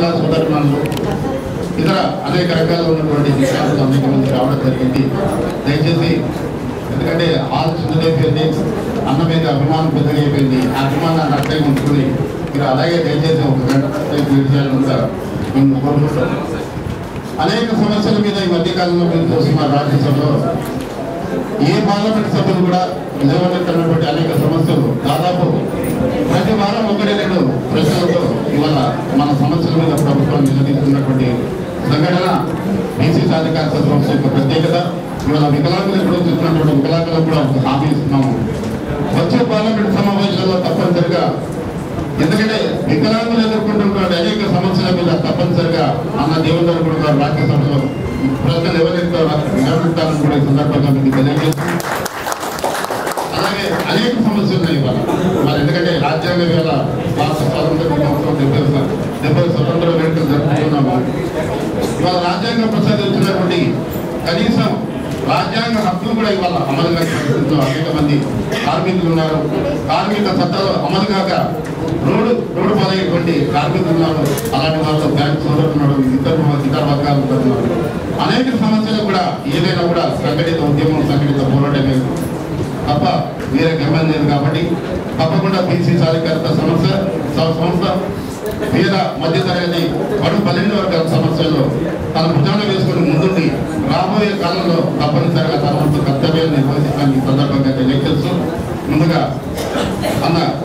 మహిళా సోదరులు ఇతర అనేక రకాలు ఉన్నటువంటి విషయాలు అనేక మంది రావడం జరిగింది దయచేసి ఎందుకంటే హాల్ చిన్నదైపోయింది అన్న మీద అభిమానం పెద్దగా అయిపోయింది ఆ అభిమానాన్ని అట్లే ఉంచుకుని మీరు అలాగే దయచేసి ఒక గంట సేపు విషయాలు కూడా మేము కోరుకుంటాం అనేక సమస్యల మీద ఈ మధ్యకాలంలో మీరు చూస్తున్నారు రాజ్యసభలో ఏ పార్లమెంట్ సభ్యులు కూడా లేవనెత్తనటువంటి అనేక సమస్యలు దాదాపు ప్రతి వారం ఒకటి రెండు ప్రశ్నలతో ఇవాళ మన సమస్యల మీద ప్రభుత్వం నిలదీస్తున్నటువంటి సంఘటన బీసీ సాధికార సంస్థ యొక్క ప్రత్యేకత ఇవాళ వికలాంగులు ఇప్పుడు చూస్తున్నటువంటి వికలాంగులకు కూడా ఒక హామీ ఇస్తున్నాము వచ్చే పార్లమెంట్ సమావేశాల్లో తప్పనిసరిగా ఎందుకంటే వికలాంగులు ఎదుర్కొంటున్న అనేక సమస్యల మీద తప్పనిసరిగా అన్న దేవేంద్ర కూడా గారు రాజ్యసభలో ప్రజలు ఎవరైతే నిలబెట్టాలని కూడా ఈ సందర్భంగా మీకు తెలియజేస్తుంది అలాగే అనేక సమస్యలు ఉన్నాయి ఇవాళ మరి ఎందుకంటే రాజ్యాంగ వేళ రాష్ట్ర స్వాతంత్ర దినోత్సవం డెబ్బై స- డెబ్బై స్వతంత్ర వేడుకలు జరుపుకుంటున్నాము ఇవాళ రాజ్యాంగం ప్రసాదించినటువంటి కనీసం రాజ్యాంగ హక్కులు కూడా ఇవాళ అమలు కాని పరిస్థితుల్లో అనేక మంది కార్మికులు ఉన్నారు కార్మిక చట్టాలు అమలు కాక రోడ్డు రోడ్డు పాలయ్యేటువంటి కార్మికులు ఉన్నారు అలాంటి వాళ్ళు బ్యాంక్ సోదరులు ఉన్నారు ఇతర ఇతర వర్గాలు ఉన్నారు అనేక సమస్యలు కూడా ఏదైనా కూడా సంఘటిత ఉద్యమం సంఘటిత పోరాటమే తప్ప వేరే గమ్యం లేదు కాబట్టి తప్పకుండా బీసీ సాధికారత సమస్య స- సంస్థ పేద మధ్యతరగతి బడు పన్నెండు వర్గాల సమస్యల్లో తన భుజాన వేసుకుని ముందుండి రాబోయే కాలంలో తప్పనిసరిగా తన వంతు కర్తవ్యాన్ని నిర్వహించడానికి ఈ సందర్భంగా తెలియజేస్తూ ముందుగా అన్న